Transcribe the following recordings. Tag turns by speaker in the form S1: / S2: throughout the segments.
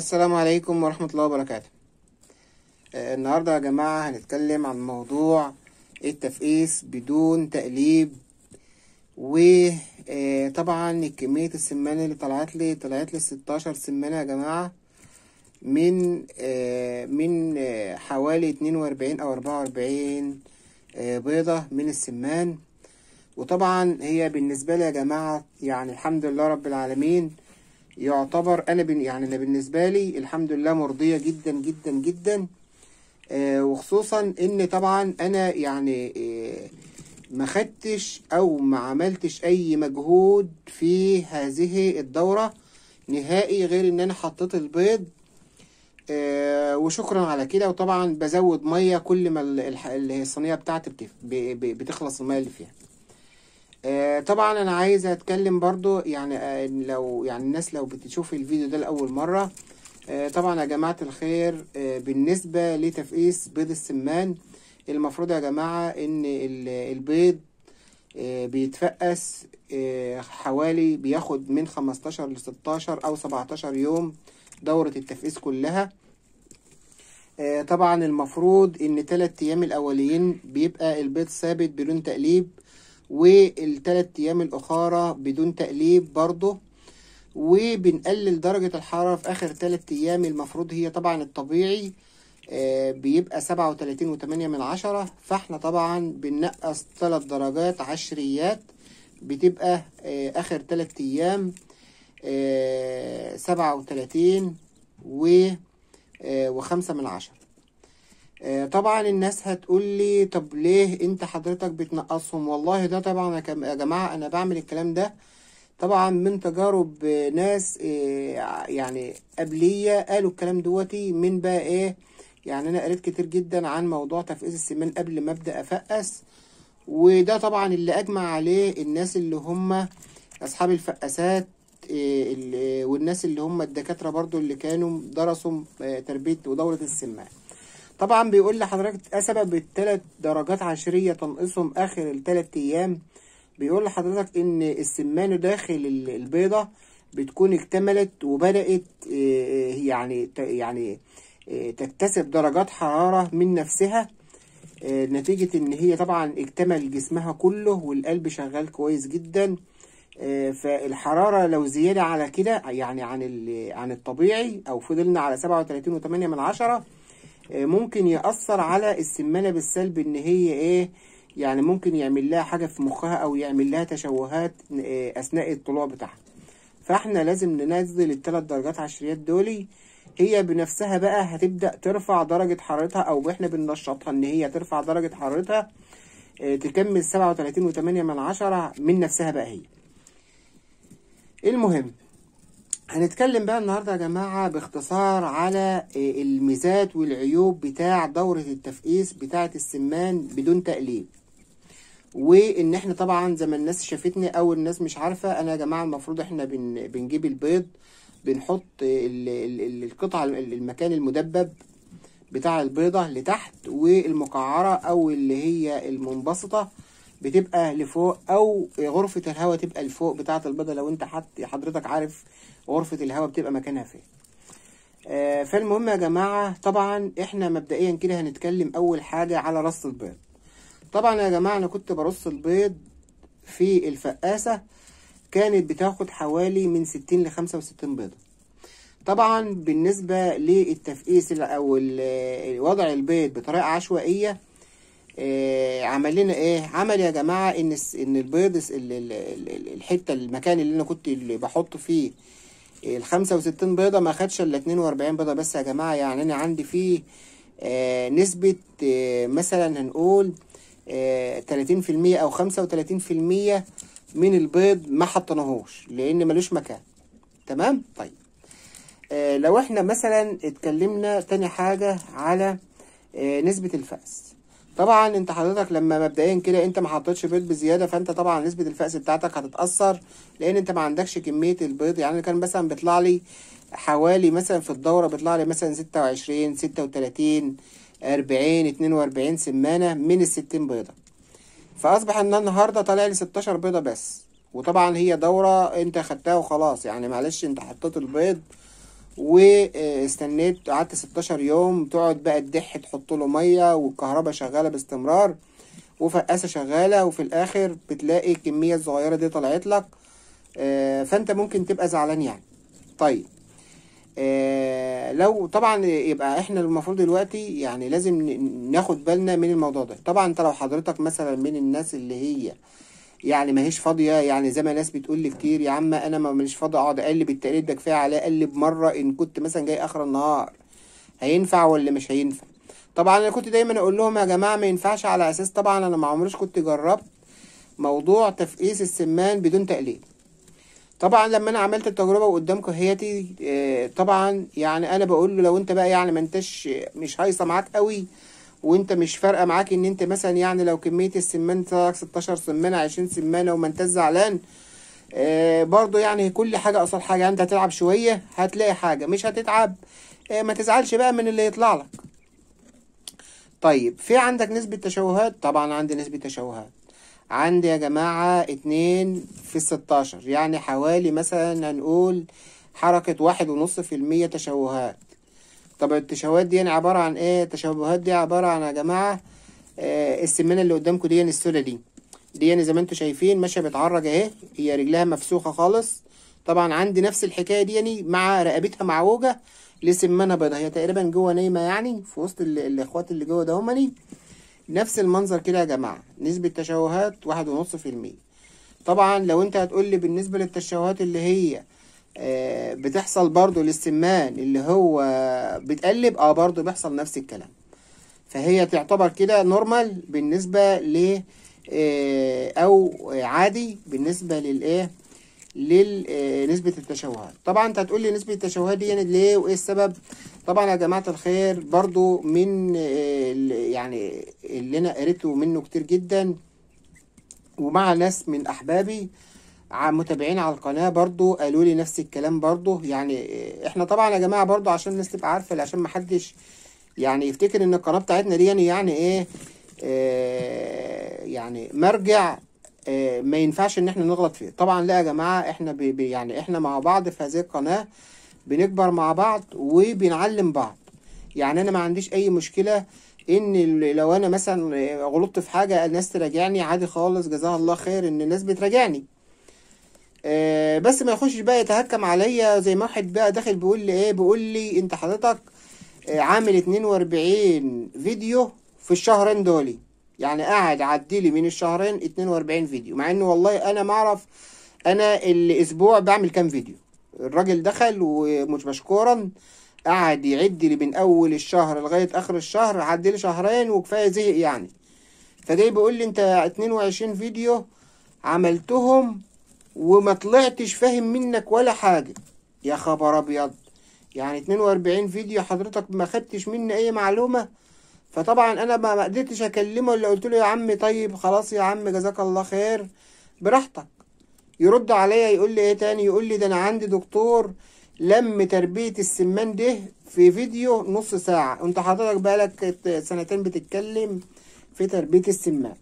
S1: السلام عليكم ورحمة الله وبركاته آه، النهاردة يا جماعة هنتكلم عن موضوع التفقيس بدون تقليب وطبعا كمية السمانة اللي طلعت لي طلعت لي 16 سمانة يا جماعة من آه، من آه، حوالي 42 أو 44 آه، بيضة من السمان وطبعا هي بالنسبة لي يا جماعة يعني الحمد لله رب العالمين يعتبر انا بن يعني انا بالنسبه لي الحمد لله مرضيه جدا جدا جدا آه وخصوصا ان طبعا انا يعني آه ما خدتش او ما عملتش اي مجهود في هذه الدوره نهائي غير ان انا حطيت البيض آه وشكرا على كده وطبعا بزود ميه كل ما ال- الح- اللي هي الصينيه بتاعتي بتف- ب- ب- بتخلص الميه اللي فيها آه، طبعا انا عايز اتكلم برضو يعني آه، لو يعني الناس لو بتشوف الفيديو ده لاول مره آه، طبعا يا جماعه الخير آه، بالنسبه لتفقيس بيض السمان المفروض يا جماعه ان ال- البيض آه، بيتفقس آه، حوالي بياخد من 15 ل 16 او 17 يوم دوره التفقيس كلها آه، طبعا المفروض ان تلات ايام الاوليين بيبقى البيض ثابت بدون تقليب والتلات ايام الاخرى بدون تقليب برضه وبنقلل درجة الحرارة في اخر تلات ايام المفروض هي طبعا الطبيعي آه، بيبقى سبعة وتلاتين وتمانية من عشرة فاحنا طبعا بننقص تلات درجات عشريات بتبقى آه، اخر تلات ايام سبعة وتلاتين و آه، وخمسة من عشرة آه، طبعا الناس هتقول لي طب ليه انت حضرتك بتنقصهم والله ده طبعا يا كم- يا جماعة انا بعمل الكلام ده طبعا من تجارب آه، ناس آه، يعني قبلية قالوا الكلام دوتي من بقى ايه يعني انا قريت كتير جدا عن موضوع تفقيس السمان قبل ما ابدا افقس وده طبعا اللي اجمع عليه الناس اللي هم اصحاب الفقاسات آه، ال- والناس اللي هم الدكاترة برضو اللي كانوا درسوا آه، تربية ودورة السمان طبعا بيقول لحضرتك سبب الثلاث درجات عشرية تنقصهم آخر الثلاث أيام بيقول لحضرتك إن السمان داخل ال- البيضة بتكون اكتملت وبدأت آه، يعني ت- يعني آه، تكتسب درجات حرارة من نفسها آه، نتيجة إن هي طبعا اكتمل جسمها كله والقلب شغال كويس جدا آه، فالحرارة لو زيادة على كده يعني عن ال- عن الطبيعي أو فضلنا على سبعة وتلاتين وتمانية من عشرة آه، ممكن يأثر على السمانة بالسلب إن هي إيه يعني ممكن يعمل لها حاجة في مخها أو يعمل لها تشوهات آه، أثناء الطلوع بتاعها فاحنا لازم ننزل الثلاث درجات عشريات دولي هي بنفسها بقى هتبدأ ترفع درجة حرارتها أو احنا بننشطها إن هي ترفع درجة حرارتها آه، تكمل سبعة وتلاتين وتمانية من عشرة من نفسها بقى هي المهم هنتكلم بقى النهاردة يا جماعة باختصار على آه، الميزات والعيوب بتاع دورة التفقيس بتاعة السمان بدون تقليب وان احنا طبعا زي ما الناس شافتني او الناس مش عارفة انا يا جماعة المفروض احنا بن بنجيب البيض بنحط ال- ال- ال- القطع المكان المدبب بتاع البيضة لتحت والمقعرة او اللي هي المنبسطة بتبقى لفوق او غرفة الهواء تبقى لفوق بتاعة البيضة لو انت حت حضرتك عارف غرفة الهواء بتبقى مكانها فين آه، فالمهم يا جماعة طبعا احنا مبدئيا كده هنتكلم اول حاجة على رص البيض طبعا يا جماعة انا كنت برص البيض في الفقاسة كانت بتاخد حوالي من 60 ل 65 بيضة طبعا بالنسبة للتفقيس ال- او ال- وضع البيض بطريقة عشوائية آه، عمل لنا ايه عمل يا جماعة ان الس- ان البيض الس- ال- ال- ال- الحتة المكان اللي انا كنت اللي بحط فيه ال 65 بيضة ما خدش الا 42 بيضة بس يا جماعة يعني انا عندي فيه آه، نسبة آه، مثلا هنقول آه، 30% او 35% من البيض ما حطيناهوش لان ملوش مكان تمام طيب آه، لو احنا مثلا اتكلمنا تاني حاجة على آه، نسبة الفأس طبعا انت حضرتك لما مبدئيا كده انت ما حطيتش بيض بزياده فانت طبعا نسبه الفأس بتاعتك هتتاثر لان انت ما عندكش كميه البيض يعني كان مثلا بيطلع لي حوالي مثلا في الدوره بيطلع لي مثلا 26 36 40 42 سمانه من ال 60 بيضه فاصبح ان النهارده طالع لي 16 بيضه بس وطبعا هي دوره انت خدتها وخلاص يعني معلش انت حطيت البيض واستنيت قعدت 16 يوم تقعد بقى تدح تحط له ميه والكهرباء شغاله باستمرار وفقاسه شغاله وفي الاخر بتلاقي الكميه الصغيره دي طلعت لك آه، فانت ممكن تبقى زعلان يعني طيب آه، لو طبعا يبقى احنا المفروض دلوقتي يعني لازم ن- ناخد بالنا من الموضوع ده طبعا انت لو حضرتك مثلا من الناس اللي هي يعني ما هيش فاضيه يعني زي ما ناس بتقول لي كتير يا عم انا ما مش فاضي اقعد اقلب التقليب ده كفايه عليه اقلب مره ان كنت مثلا جاي اخر النهار هينفع ولا مش هينفع طبعا انا كنت دايما اقول لهم يا جماعه ما ينفعش على اساس طبعا انا ما عمريش كنت جربت موضوع تفقيس السمان بدون تقليب طبعا لما انا عملت التجربه وقدامكم هيتي آه، طبعا يعني انا بقول له لو انت بقى يعني ما انتش مش هايصه معاك قوي وانت مش فارقه معاك ان انت مثلا يعني لو كميه السمان بتاعك 16 سمانه 20 سمانه وما انتش زعلان آه، برضو يعني كل حاجه قصاد حاجه انت هتلعب شويه هتلاقي حاجه مش هتتعب آه، ما تزعلش بقى من اللي يطلع لك طيب في عندك نسبة تشوهات طبعا عندي نسبة تشوهات عندي يا جماعة اتنين في الستاشر يعني حوالي مثلا هنقول حركة واحد ونص في المية تشوهات طب التشوهات دي يعني عبارة عن ايه التشوهات دي عبارة عن يا جماعة آه السمانة اللي قدامكم دي يعني السودا دي دي يعني زي ما انتوا شايفين ماشية بتعرج اهي هي رجلها مفسوخة خالص طبعا عندي نفس الحكاية دي يعني مع رقبتها معوجة لسمانة بيضة هي تقريبا جوه نايمة يعني في وسط ال- الاخوات اللي جوه ده همني نفس المنظر كده يا جماعة نسبة تشوهات واحد ونص في المية طبعا لو انت هتقول لي بالنسبة للتشوهات اللي هي آه، بتحصل برضو للسمان اللي هو بتقلب اه برضو بيحصل نفس الكلام فهي تعتبر كده نورمال بالنسبة ل آه، او عادي بالنسبة للايه لنسبة التشوهات طبعا انت هتقول لي نسبة التشوهات دي يعني ليه وايه السبب طبعا يا جماعة الخير برضو من آه، ال- يعني اللي انا قريته منه كتير جدا ومع ناس من احبابي ع- متابعين على القناة برضو قالوا لي نفس الكلام برضو يعني آه، احنا طبعا يا جماعة برضو عشان الناس تبقى عارفة عشان ما حدش يعني يفتكر ان القناة بتاعتنا دي يعني, يعني ايه آه يعني مرجع آه ما ينفعش ان احنا نغلط فيه طبعا لا يا جماعة احنا بي بي- يعني احنا مع بعض في هذه القناة بنكبر مع بعض وبنعلم بعض يعني انا ما عنديش اي مشكلة ان ال- لو انا مثلا آه، غلطت في حاجة الناس تراجعني عادي خالص جزاها الله خير ان الناس بتراجعني آه، بس ما يخش بقى يتهكم عليا زي ما واحد بقى داخل بيقول لي ايه بيقول لي انت حضرتك آه، عامل 42 فيديو في الشهرين دولي يعني قاعد عدلي من الشهرين 42 فيديو مع انه والله انا ما اعرف انا الاسبوع بعمل كام فيديو الراجل دخل ومش مشكورا قعد يعد لي من اول الشهر لغايه اخر الشهر عد لي شهرين وكفايه زهق يعني فجاي بيقول لي انت 22 فيديو عملتهم وما طلعتش فاهم منك ولا حاجة يا خبر ابيض يعني 42 فيديو حضرتك ما خدتش مني اي معلومة فطبعا انا ما ما قدرتش اكلمه الا قلت له يا عم طيب خلاص يا عم جزاك الله خير براحتك يرد عليا يقول لي ايه تاني يقول لي ده انا عندي دكتور لم تربية السمان ده في فيديو نص ساعة انت حضرتك بقالك سنتين بتتكلم في تربية السمان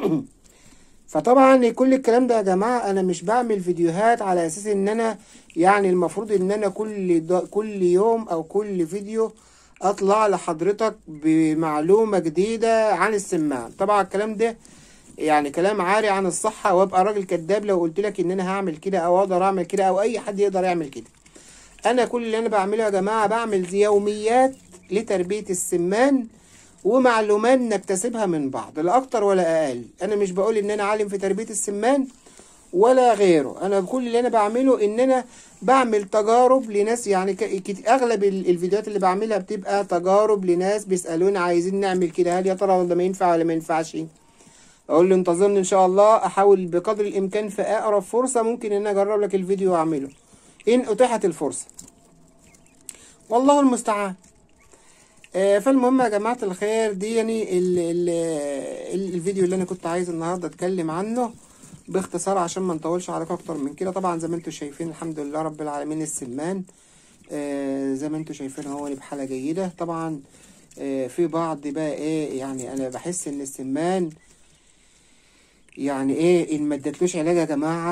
S1: فطبعا كل الكلام ده يا جماعة أنا مش بعمل فيديوهات على أساس إن أنا يعني المفروض إن أنا كل دا كل يوم أو كل فيديو أطلع لحضرتك بمعلومة جديدة عن السمان طبعا الكلام ده يعني كلام عاري عن الصحة وأبقى راجل كذاب لو قلت لك إن أنا هعمل كده أو أقدر أعمل كده أو أي حد يقدر يعمل كده أنا كل اللي أنا بعمله يا جماعة بعمل يوميات لتربية السمان ومعلومات نكتسبها من بعض لا اكتر ولا اقل انا مش بقول ان انا عالم في تربية السمان ولا غيره انا كل اللي انا بعمله ان انا بعمل تجارب لناس يعني ك... كت- اغلب ال- الفيديوهات اللي بعملها بتبقى تجارب لناس بيسالوني عايزين نعمل كده هل يا ترى ده ما ينفع ولا ما ينفعش اقول له انتظرني ان شاء الله احاول بقدر الامكان في اقرب فرصة ممكن ان أنا اجرب لك الفيديو واعمله ان اتاحت الفرصة والله المستعان آه، فالمهم يا جماعة الخير دي يعني ال ال ال الفيديو اللي انا كنت عايز النهاردة اتكلم عنه باختصار عشان ما نطولش عليكم اكتر من كده طبعا زي ما انتم شايفين الحمد لله رب العالمين السمان آه، زي ما انتم شايفين هو بحالة جيدة طبعا آه، في بعض بقى ايه يعني انا بحس ان السمان يعني ايه ان ما ادتلوش علاج يا جماعة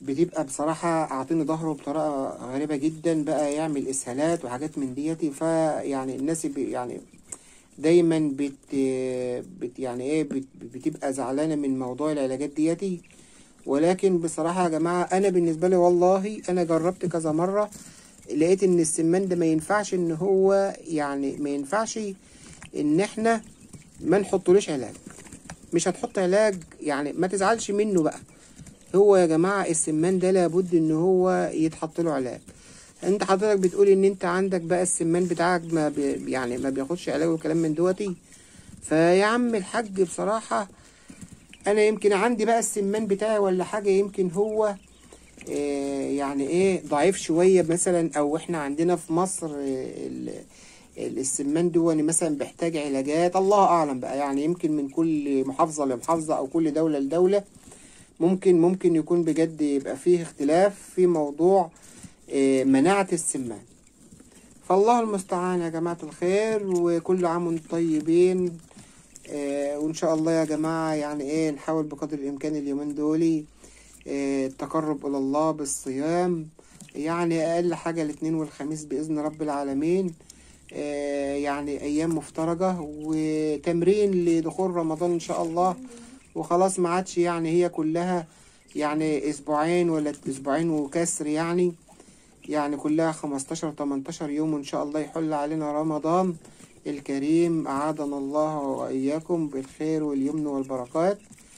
S1: بتبقى بصراحة أعطيني ظهره بطريقة غريبة جدا بقى يعمل إسهالات وحاجات من ديتي فيعني الناس بي يعني دايما بت, بت يعني إيه بت بتبقى زعلانة من موضوع العلاجات ديتي ولكن بصراحة يا جماعة أنا بالنسبة لي والله أنا جربت كذا مرة لقيت إن السمان ده ما ينفعش إن هو يعني ما ينفعش إن إحنا ما نحطلوش علاج مش هتحط علاج يعني ما تزعلش منه بقى هو يا جماعة السمان ده لابد ان هو يتحط له علاج انت حضرتك بتقول ان انت عندك بقى السمان بتاعك ما بي يعني ما بياخدش علاج وكلام من دوتي فيا عم الحاج بصراحة انا يمكن عندي بقى السمان بتاعي ولا حاجة يمكن هو إيه يعني ايه ضعيف شوية مثلا او احنا عندنا في مصر إيه السمان دوني مثلا بيحتاج علاجات الله اعلم بقى يعني يمكن من كل محافظة لمحافظة او كل دولة لدولة ممكن ممكن يكون بجد يبقى فيه اختلاف في موضوع مناعة السمان فالله المستعان يا جماعة الخير وكل عام وانتم طيبين وان شاء الله يا جماعة يعني ايه نحاول بقدر الامكان اليومين دولي التقرب الى الله بالصيام يعني اقل حاجة الاثنين والخميس باذن رب العالمين يعني ايام مفترجة وتمرين لدخول رمضان ان شاء الله وخلاص ما عادش يعني هي كلها يعني اسبوعين ولا اسبوعين وكسر يعني يعني كلها 15 18 يوم ان شاء الله يحل علينا رمضان الكريم اعادنا الله واياكم بالخير واليمن والبركات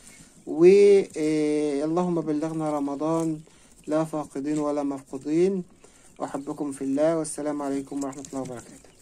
S1: اللهم بلغنا رمضان لا فاقدين ولا مفقودين احبكم في الله والسلام عليكم ورحمه الله وبركاته